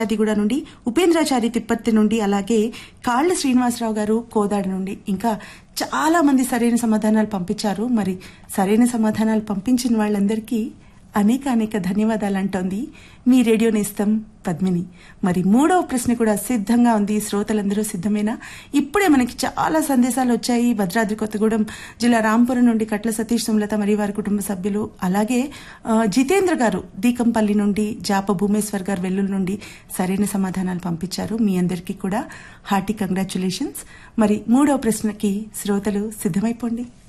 కూడా నుండి ఉపేంద్రాచారి తిప్పత్తి నుండి అలాగే కాళ్ల శ్రీనివాసరావు గారు కోదాడ నుండి ఇంకా చాలా మంది సరైన సమాధానాలు పంపించారు మరి సరైన సమాధానాలు పంపించిన వాళ్ళందరికీ అనేక అనేక ధన్యవాదాలు అంటోంది మీ రేడియో నేస్తం పద్మిని మరి మూడవ ప్రశ్న కూడా సిద్ధంగా ఉంది శ్రోతలందరూ సిద్ధమేనా ఇప్పుడే మనకి చాలా సందేశాలు వచ్చాయి భద్రాద్రి కొత్తగూడెం జిల్లా రాంపురం నుండి కట్ల సతీష్ సుమలత మరియు వారి కుటుంబ సభ్యులు అలాగే ఆ, జితేంద్ర గారు దీకంపల్లి నుండి జాప భూమేశ్వర్ గారు వెల్లుల నుండి సరైన సమాధానాలు పంపించారు మీ అందరికీ కూడా హార్టీ కంగ్రాచులేషన్స్ మరి మూడవ ప్రశ్నకి శ్రోతలు సిద్ధమైపోండి